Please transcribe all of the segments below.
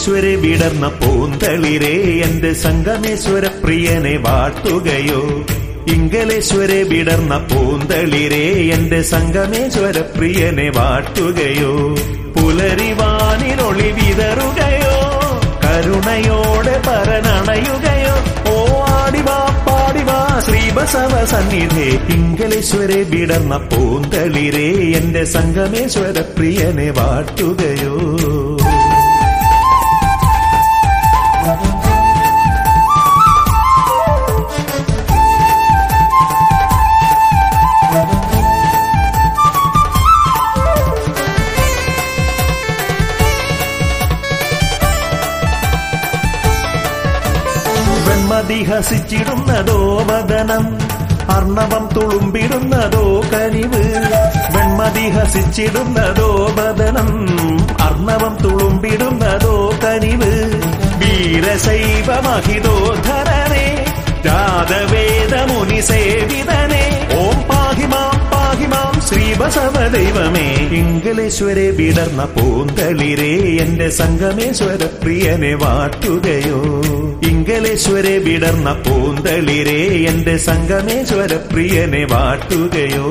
ഇംഗലേശ്വരെ വിടർന്ന പൂന്തളിരേ എന്റെ സംഗമേശ്വര പ്രിയനെ വാട്ടുകയോ ഇംഗലേശ്വരെ വിടർന്ന പൂന്തളിരേ എന്റെ സംഗമേശ്വര പ്രിയനെ വാട്ടുകയോ പുലരിവാനിനൊളി വിതറുകയോ കരുണയോടെ പരനണയുകയോ ഓ ആടിവാ പാടിവാ ശ്രീബസവ സന്നിധേ ഇംഗലേശ്വരെ വിടർന്ന പൂന്തളിരേ എന്റെ സംഗമേശ്വര പ്രിയനെ വാട്ടുകയോ വെൺമതി ഹസിച്ചിടുന്നതോ വദനം അർണവം തുളുമ്പിടുന്നതോ കനിവ് വെൺമതി ഹസിച്ചിടുന്നതോ വദനം അർണവം തുളുമ്പിടുന്നതോ കനിവ് വീരശൈവ മഹിതോധരനെ ജാതവേദമുനി സേവിതനെ ഓം പാഹിമാം പാഹിമാം ശ്രീബസവ ദൈവമേ ഇംഗലേശ്വരെ വിടർന്ന പൂന്തളിരേ എന്റെ സംഗമേശ്വര പ്രിയനെ വാട്ടുകയോ ഇംഗലേശ്വരെ വിടർന്ന പൂന്തളിരേ എന്റെ സംഗമേശ്വര പ്രിയനെ വാട്ടുകയോ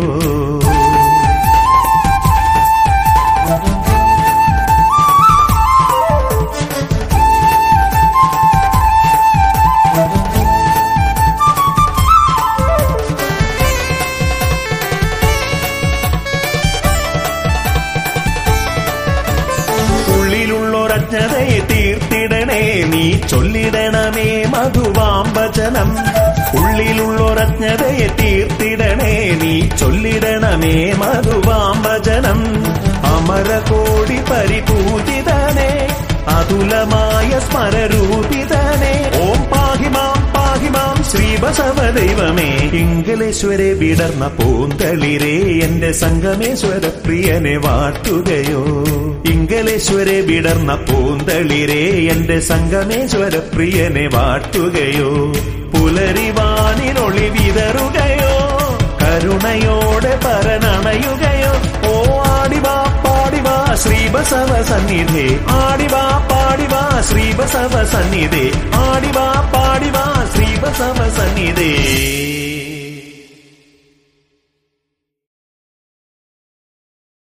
ഉള്ളിലുള്ളൊരജ്ഞതയെ തീർത്തിടണേ നീ ചൊല്ലിടണമേ മധുവാംബചനം ഉള്ളിലുള്ളൊരജ്ഞതയെ തീർത്തിടണേ നീ ചൊല്ലിടണമേ മധുവാംബചനം അമരകോടി പരിപൂജിതനെ അതുലമായ സ്മരരൂപിതനെ ഓം പാഹിമാം പാഹിമാം ശ്രീബസവ ദൈവമേ ഇംഗലേശ്വരെ വിടർന്ന പൂന്തളിരേ എന്റെ സംഗമേശ്വര പ്രിയനെ വാട്ടുകയോ ഇംഗലേശ്വരെ വിടർന്ന പൂന്തളിരേ എന്റെ സംഗമേശ്വര പ്രിയനെ വാട്ടുകയോ പുലരിവാനിനൊളി വിതറുകയോ കരുണയോടെ പരനണയുകയോ ഓ ആടിവാ പാടിവാ ശ്രീബസവ സന്നിധേ ആടിവാ പാടിവാ ശ്രീബസവ സന്നിധേ ആടിവാ പാടിവാ ശ്രീബസവ സന്നിധേ